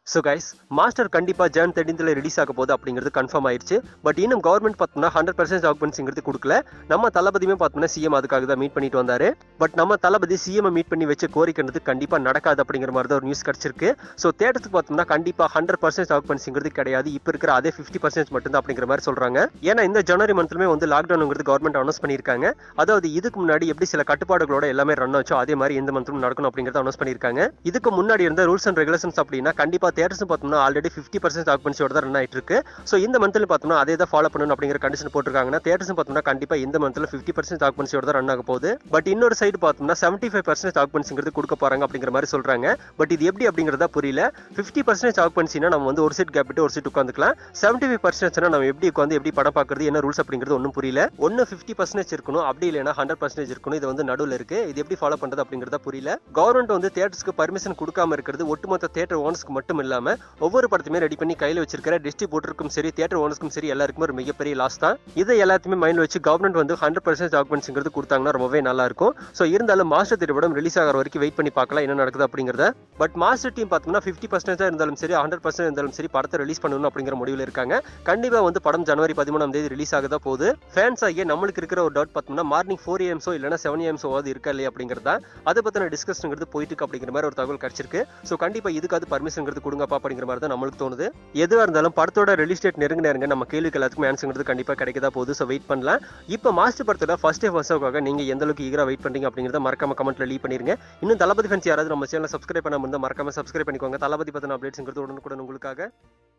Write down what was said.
so guys Master கண்டிப்பாக Jan தேர்ட்டீன்த்தில் release ஆக போகுது அப்படிங்கிறது கன்ஃபார்ம் ஆயிடுச்சு பட் இன்னும் கவர்மெண்ட் பார்த்தோம்னா ஹண்ட்ரட் பர்சன்ட் ஆக்குபன்சிங்கிறது கொடுக்கல நம்ம தளபதியுமே பார்த்தோம்னா சிஎம் அதுக்காக தான் மீட் பண்ணிட்டு வந்தாரு பட் நம்ம தளபதி சிஎம் மீட் பண்ணி வச்ச கோரிக்கைன்றது கண்டிப்பாக நடக்காது அப்படிங்கிற மாதிரி தான் ஒரு நியூஸ் கிடச்சிருக்கு ஸோ தேட்டருக்கு பார்த்தோம்னா கண்டிப்பாக ஹண்ட்ரட் பர்சன்ட் ஆக்குபன்சிங்கிறது கிடையாது இப்போ இருக்கிற அதே ஃபிஃப்டி பர்சன்ட் மட்டும் அப்படிங்கிற மாதிரி சொல்கிறாங்க ஏன்னா இந்த ஜனவரி மந்த்லுமே வந்து லாக்டவுனுங்கிறது கவர்மெண்ட் அனௌன்ஸ் பண்ணியிருக்காங்க அதாவது இதுக்கு முன்னாடி எப்படி சில கட்டுப்பாடுகளோட எல்லாமே ரன் ஆச்சோ அதே மாதிரி இந்த மந்த்தும் நடக்கணும் அப்படிங்கிறத அனௌன்ஸ் பண்ணியிருக்காங்க இதுக்கு முன்னாடி இருந்த ரூல்ஸ் அண்ட் ரெகுலேஷன்ஸ் அப்படின்னா கண்டிப்பாக தேட்டர்ஸ் பார்த்தோம்னா ஆல்ரெடி ஃபிஃப்டி பர்சன்ட் ஆக்குபன்சியோட தான் ரன் ஆயிட்டு இருக்கு ஸோ இந்த மந்த்ல பார்த்தோம்னா அதே தான் ஃபாலோ பண்ணணும் அப்படிங்கிற கண்டிஷன் போட்டிருக்காங்கன்னா தேட்டர்ஸ் பார்த்தோம்னா கண்டிப்பாக இந்த மந்த்ல ஃபிஃப்டி பர்சன்ட் ஆக்குபன்சியோட தான் ரன் ஆக போகுது பட் இன்னொரு சைடு பார்த்தோம்னா செவன்ட்டி ஃபைவ் பர்சன்ட் ஆக்குபன்சிங்கிறது கொடுக்க போறாங்க அப்படிங்கிற மாதிரி சொல்றாங்க பட் இது எப்படி அப்படிங்கிறதா புரியல ஃபிஃப்டி பர்சன்ட் ஆக்குபன்சினா நம்ம வந்து ஒரு சீட் கேப் விட்டு ஒரு சீட் உட்காந்துக்கலாம் செவன்ட்டி ஃபைவ் பர்சன்ட்னா நம்ம எப்படி உட்காந்து எப்படி படம் பார்க்கறது என்ன ரூல்ஸ் அப்படிங்கிறது ஒன்றும் புரியல ஒன்று ஃபிஃப்டி பர்சன்டேஜ் இருக்கணும் அப்படி இல்லைனா ஹண்ட்ரட் பர்சன்டேஜ் இருக்கணும் இது வந்து நடுவில் இருக்கு இது எப்படி ஃபாலோ பண்றது அப்படிங்கிறத புரியல கவர்மெண்ட் வந்து தேட்டர்ஸ்க்கு பர்மிஷன் கொடுக்காம இருக்கிறது ஒட்டுமொத்த தேட்டர் ஓனர்ஸ்க்கு மட்டும் இல்லாம ஒவ்வொரு படத்தையுமே ரெடி பண்ணி கையில் வச்சிருக்கிற டிஸ்ட்ரிபியூட்டருக்கும் சரி தேட்டர் ஓனர்ஸ்க்கும் சரி எல்லாருக்குமே ஒரு மிகப்பெரிய லாஸ் தான் இதை எல்லாத்தையுமே மைண்ட் வச்சு கவர்மெண்ட் வந்து ஹண்ட்ரட் பர்சன்ட் ஆக்குமெண்ட்ஸுங்கிறது கொடுத்தாங்கன்னா ரொம்பவே நல்லா இருக்கும் ஸோ இருந்தாலும் மாஸ்டர் திரைப்படம் ரிலீஸ் ஆகிற வரைக்கும் வெயிட் பண்ணி பார்க்கலாம் என்ன நடக்குது அப்படிங்கிறத பட் மாஸ்டர் டீம் பார்த்தோம்னா ஃபிஃப்டி பர்சன்டேஜ் இருந்தாலும் சரி ஹண்ட்ரட் பர்சன்ட் இருந்தாலும் சரி படத்தை ரிலீஸ் பண்ணணும் அப்படிங்கிற முடிவில் இருக்காங்க கண்டிப்பாக வந்து படம் ஜனவரி பதிமூணாம் தேதி ரிலீஸ் ஆகுதா போகுது ஃபேன்ஸ் ஆகிய நம்மளுக்கு இருக்கிற ஒரு டவுட் பார்த்தோம்னா மார்னிங் ஃபோர் ஏஎம்ஸோ இல்லைனா செவன் ஏஎம்ஸோ அது இருக்கா இல்லையா அப்படிங்கிறதா அதை பற்றின டிஸ்கஷனுங்கிறது போயிட்டு இருக்கு அப்படிங்கிற மாதிரி ஒரு தகவல் கிடைச்சிருக்கு ஸோ கண்டிப்பாக இதுக்காவது பர்மிஷன்ங்கிறது கொடுங்கப்பா அப்படிங்கிற மாதிரி தான் நம்மளுக்கு தோணுது எதுவாக இருந்தாலும் படத்தோட ரிலீஸ் டேட் நெருங்க நெருங்க நம்ம கேள்விக்கு எல்லாத்துக்கும் ஆன்சருங்கிறது கண்டிப்பாக கிடைக்கதா போகுது ஸோ வெயிட் பண்ணலாம் இப்போ மாஸ்டர் படத்தோட ஃபர்ஸ்ட் டே ஃபர்ஸ்டாக நீங்கள் எந்த அளவுக்கு ஈகராக வெயிட் பண்ணுறீங்க அப்படிங்கிறத மறக்காம கமெண்ட்ல லீவ் பண்ணிருங்க இன்னும் தளபதி ஃபேன்ஸ் யாராவது நம்ம சேனல் சப்ஸ்கிரைப் பண்ணாம இருந்தால் மறக்காம சப்ஸ்கிரைப் பண்ணிக்கோங்க தளபதி பற்றின அப்டேட்ஸ்ங்கிறது உடனுக்குடன் உங்களுக்காக